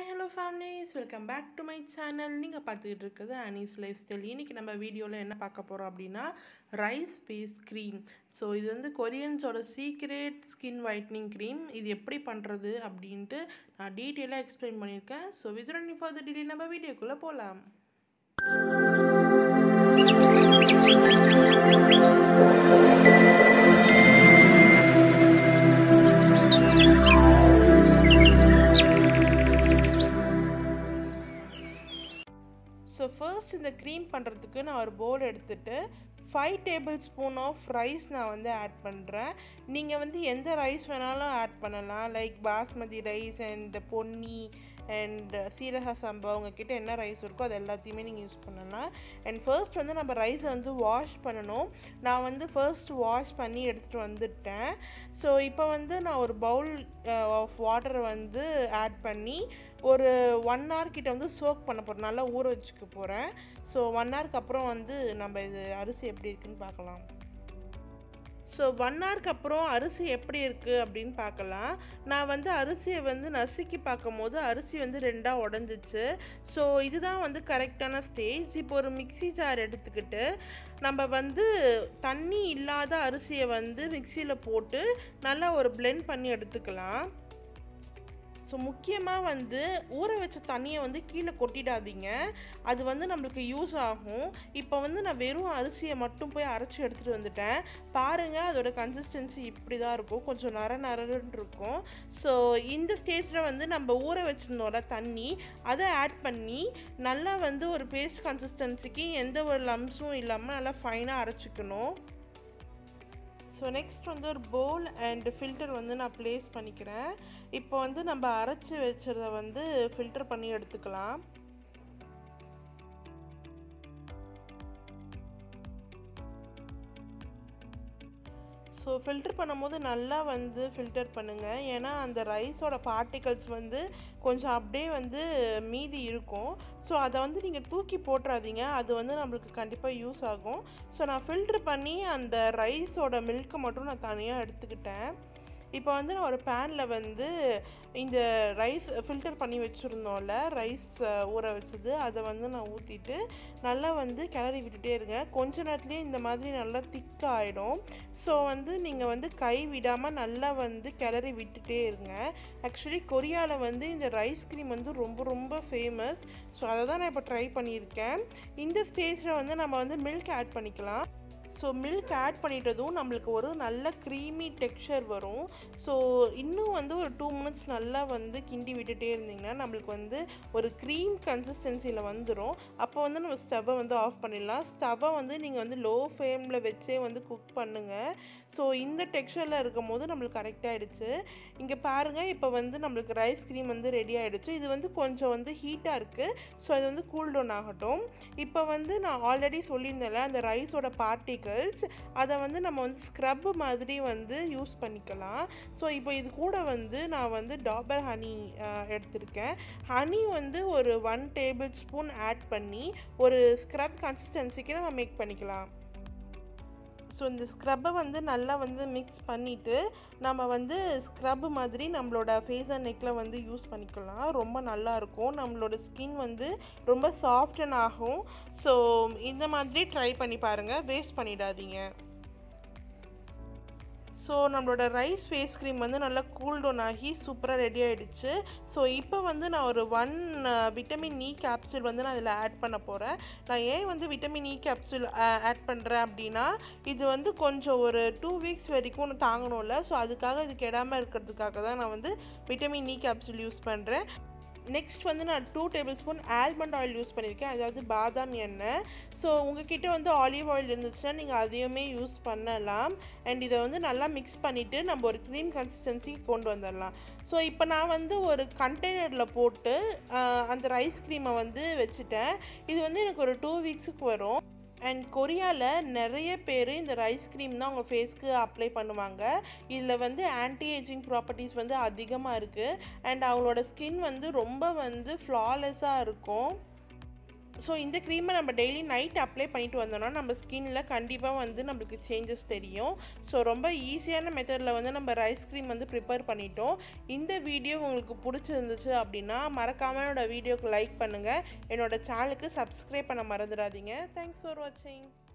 hi hello families welcome back to my channel நீங்கள் பார்த்துக்கிட்டு இருக்கிறது அனீஸ் லைஃப் ஸ்டைல் இன்றைக்கி நம்ம வீடியோவில் என்ன பார்க்க போகிறோம் அப்படின்னா ரைஸ் ஃபேஸ் க்ரீம் ஸோ இது வந்து கொரியன்ஸோட சீக்ரெட் ஸ்கின் ஒயிட்னிங் க்ரீம் இது எப்படி பண்ணுறது அப்படின்ட்டு நான் டீட்டெயிலாக எக்ஸ்பிளைன் பண்ணியிருக்கேன் so with running for the detail நம்ம வீடியோக்குள்ளே போகலாம் ஸோ ஃபர்ஸ்ட் இந்த க்ரீம் பண்ணுறதுக்கு நான் ஒரு போல் எடுத்துட்டு five table spoon of rice நான் வந்து ஆட் பண்ணுறேன் நீங்கள் வந்து எந்த ரைஸ் வேணாலும் ஆட் பண்ணலாம் like basmati rice and Ponni and Seeraga Samba உங்ககிட்ட என்ன ரைஸ் இருக்கோ அது எல்லாத்தையுமே நீங்கள் யூஸ் பண்ணலாம் அண்ட் ஃபர்ஸ்ட் வந்து நம்ம ரைஸை வந்து வாஷ் பண்ணணும் நான் வந்து ஃபர்ஸ்ட் வாஷ் பண்ணி எடுத்துகிட்டு வந்துட்டேன் ஸோ இப்போ வந்து நான் ஒரு பவுல் ஆஃப் வாட்டரை வந்து ஆட் பண்ணி ஒரு ஒன் ஹவர் கிட்ட வந்து சோக் பண்ண போகிறேன் நல்லா ஊற வச்சுக்க போகிறேன் ஸோ ஒன் ஹவருக்கு அப்புறம் வந்து நம்ம இது அரிசி எப்படி இருக்குன்னு பார்க்கலாம் ஸோ ஒன் ஹவருக்கு அப்புறம் அரிசி எப்படி இருக்குது அப்படின்னு பார்க்கலாம் நான் வந்து அரிசியை வந்து நசுக்கி பார்க்கும் போது அரிசி வந்து ரெண்டாக உடஞ்சிச்சு ஸோ இதுதான் வந்து கரெக்டான ஸ்டேஜ் இப்போ ஒரு மிக்சி ஜார் எடுத்துக்கிட்டு நம்ம வந்து தண்ணி இல்லாத அரிசியை வந்து மிக்சியில் போட்டு நல்லா ஒரு பிளெண்ட் பண்ணி எடுத்துக்கலாம் ஸோ முக்கியமாக வந்து ஊற வச்ச தண்ணியை வந்து கீழே கொட்டிடாதீங்க அது வந்து நம்மளுக்கு யூஸ் ஆகும் இப்போ வந்து நான் வெறும் அரிசியை மட்டும் போய் அரைச்சி எடுத்துகிட்டு வந்துட்டேன் பாருங்கள் அதோட கன்சிஸ்டன்சி இப்படி தான் இருக்கும் கொஞ்சம் நர நரன்னு இருக்கும் ஸோ இந்த ஸ்டேஜில் வந்து நம்ம ஊற வச்சுருந்தோம்ல தண்ணி அதை ஆட் பண்ணி நல்லா வந்து ஒரு பேஸ்ட் கன்சிஸ்டன்சிக்கு எந்த ஒரு லம்ஸும் இல்லாமல் நல்லா ஃபைனாக அரைச்சிக்கணும் ஸோ நெக்ஸ்ட் வந்து ஒரு பவுல் அண்ட் ஃபில்டர் வந்து நான் ப்ளேஸ் பண்ணிக்கிறேன் இப்போ வந்து நம்ம அரைச்சி வச்சதை வந்து ஃபில்டர் பண்ணி எடுத்துக்கலாம் ஸோ ஃபில்டர் பண்ணும்போது நல்லா வந்து ஃபில்டர் பண்ணுங்கள் ஏன்னா அந்த ரைஸோட பார்ட்டிகல்ஸ் வந்து கொஞ்சம் அப்படியே வந்து மீதி இருக்கும் ஸோ அதை வந்து நீங்கள் தூக்கி போட்டுறாதீங்க அது வந்து நம்மளுக்கு கண்டிப்பாக யூஸ் ஆகும் ஸோ நான் ஃபில்ட்ரு பண்ணி அந்த ரைஸோட மில்க்கை மட்டும் நான் தனியாக எடுத்துக்கிட்டேன் இப்போ வந்து நான் ஒரு பேனில் வந்து இந்த ரைஸ் ஃபில்டர் பண்ணி வச்சுருந்தோம்ல ரைஸ் ஊற வச்சது அதை வந்து நான் ஊற்றிட்டு நல்லா வந்து கிளறி விட்டுட்டே இருங்க கொஞ்ச நேரத்துலேயே இந்த மாதிரி நல்லா திக்காக ஆகிடும் ஸோ வந்து நீங்கள் வந்து கை விடாமல் நல்லா வந்து கிளறி விட்டுட்டே இருங்க ஆக்சுவலி கொரியாவில் வந்து இந்த ரைஸ் க்ரீம் வந்து ரொம்ப ரொம்ப ஃபேமஸ் ஸோ அதை தான் நான் இப்போ ட்ரை பண்ணியிருக்கேன் இந்த ஸ்டேஜில் வந்து நம்ம வந்து மில்க் ஆட் பண்ணிக்கலாம் ஸோ மில்க் ஆட் பண்ணிட்டதும் நம்மளுக்கு ஒரு நல்ல க்ரீமி டெக்ஸ்சர் வரும் ஸோ இன்னும் வந்து ஒரு டூ மினிட்ஸ் நல்லா வந்து கிண்டி விட்டுட்டே இருந்தீங்கன்னா நம்மளுக்கு வந்து ஒரு க்ரீம் கன்சிஸ்டன்சியில் வந்துடும் அப்போ வந்து நம்ம ஸ்டவ்வை வந்து ஆஃப் பண்ணிடலாம் ஸ்டவ்வை வந்து நீங்கள் வந்து லோ ஃப்ளேமில் வச்சே வந்து குக் பண்ணுங்கள் ஸோ இந்த டெக்ஸ்சரில் இருக்கும் போது நம்மளுக்கு கரெக்டாகிடுச்சு இங்கே பாருங்கள் இப்போ வந்து நம்மளுக்கு ரைஸ் க்ரீம் வந்து ரெடி ஆகிடுச்சு இது வந்து கொஞ்சம் வந்து ஹீட்டாக இருக்குது ஸோ இது வந்து கூல் டவுன் ஆகட்டும் இப்போ வந்து நான் ஆல்ரெடி சொல்லியிருந்தேன்ல அந்த ரைஸோட பார்ட்டி பார்ட்டிகல்ஸ் அதை வந்து நம்ம வந்து ஸ்க்ரப் மாதிரி வந்து யூஸ் பண்ணிக்கலாம் ஸோ இப்போ இது கூட வந்து நான் வந்து டாபர் ஹனி எடுத்திருக்கேன் ஹனி வந்து ஒரு ஒன் டேபிள் ஸ்பூன் ஆட் பண்ணி ஒரு ஸ்க்ரப் கன்சிஸ்டன்சிக்கு நம்ம மேக் பண்ணிக்கலாம் ஸோ இந்த ஸ்க்ரப்பை வந்து நல்லா வந்து மிக்ஸ் பண்ணிவிட்டு நம்ம வந்து ஸ்க்ரப் மாதிரி நம்மளோட ஃபேஸ் அண்ட் நெக்கில் வந்து யூஸ் பண்ணிக்கலாம் ரொம்ப நல்லாயிருக்கும் நம்மளோட ஸ்கின் வந்து ரொம்ப சாஃப்டன் ஆகும் ஸோ இந்த மாதிரி ட்ரை பண்ணி பாருங்கள் வேஸ்ட் பண்ணிடாதீங்க ஸோ நம்மளோட ரைஸ் ஃபேஸ் க்ரீம் வந்து நல்லா கூல் டவுன் ஆகி சூப்பராக ரெடி ஆகிடுச்சு ஸோ இப்போ வந்து நான் ஒரு ஒன் விட்டமின் இ கேப்சூல் வந்து நான் இதில் ஆட் பண்ண போகிறேன் நான் ஏன் வந்து விட்டமின் இ கேப்சூல் ஆட் பண்ணுறேன் அப்படின்னா இது வந்து கொஞ்சம் ஒரு டூ வீக்ஸ் வரைக்கும் தாங்கணும்ல ஸோ அதுக்காக இது கெடாமல் இருக்கிறதுக்காக தான் நான் வந்து விட்டமின் இ கேப்சூல் யூஸ் பண்ணுறேன் நெக்ஸ்ட் வந்து நான் two table spoon almond oil use பண்ணியிருக்கேன் அதாவது பாதாம் எண்ணெய் ஸோ உங்ககிட்ட வந்து ஆலிவ் ஆயில் இருந்துச்சுன்னா நீங்கள் அதையுமே யூஸ் பண்ணலாம் அண்ட் இதை வந்து நல்லா மிக்ஸ் பண்ணிவிட்டு நம்ம ஒரு க்ரீம் கன்சிஸ்டன்சிக்கு கொண்டு வந்துடலாம் ஸோ இப்போ நான் வந்து ஒரு கண்டெய்னரில் போட்டு அந்த ரைஸ் க்ரீமை வந்து வச்சுட்டேன் இது வந்து எனக்கு ஒரு டூ வீக்ஸுக்கு வரும் அண்ட் கொரியாவில் நிறைய பேர் இந்த ரைஸ் க்ரீம் தான் அவங்க ஃபேஸ்க்கு அப்ளை பண்ணுவாங்க இதில் வந்து ஆன்டி ஏஜிங் ப்ராப்பர்ட்டிஸ் வந்து அதிகமாக இருக்குது அண்ட் அவங்களோட ஸ்கின் வந்து ரொம்ப வந்து ஃப்ளாலெஸ்ஸாக இருக்கும் ஸோ இந்த க்ரீமை நம்ம டெய்லி நைட் அப்ளை பண்ணிட்டு வந்தோம்னா நம்ம ஸ்கின்னில் கண்டிப்பாக வந்து நம்மளுக்கு சேஞ்சஸ் தெரியும் ஸோ ரொம்ப ஈஸியான மெத்தடில் வந்து நம்ம ரைஸ் க்ரீம் வந்து ப்ரிப்பேர் பண்ணிட்டோம் இந்த வீடியோ உங்களுக்கு பிடிச்சிருந்துச்சு அப்படின்னா மறக்காமல் என்னோட வீடியோக்கு லைக் பண்ணுங்கள் என்னோட சேனலுக்கு சப்ஸ்கிரைப் பண்ண மறந்துடாதீங்க தேங்க்ஸ் ஃபார் வாட்சிங்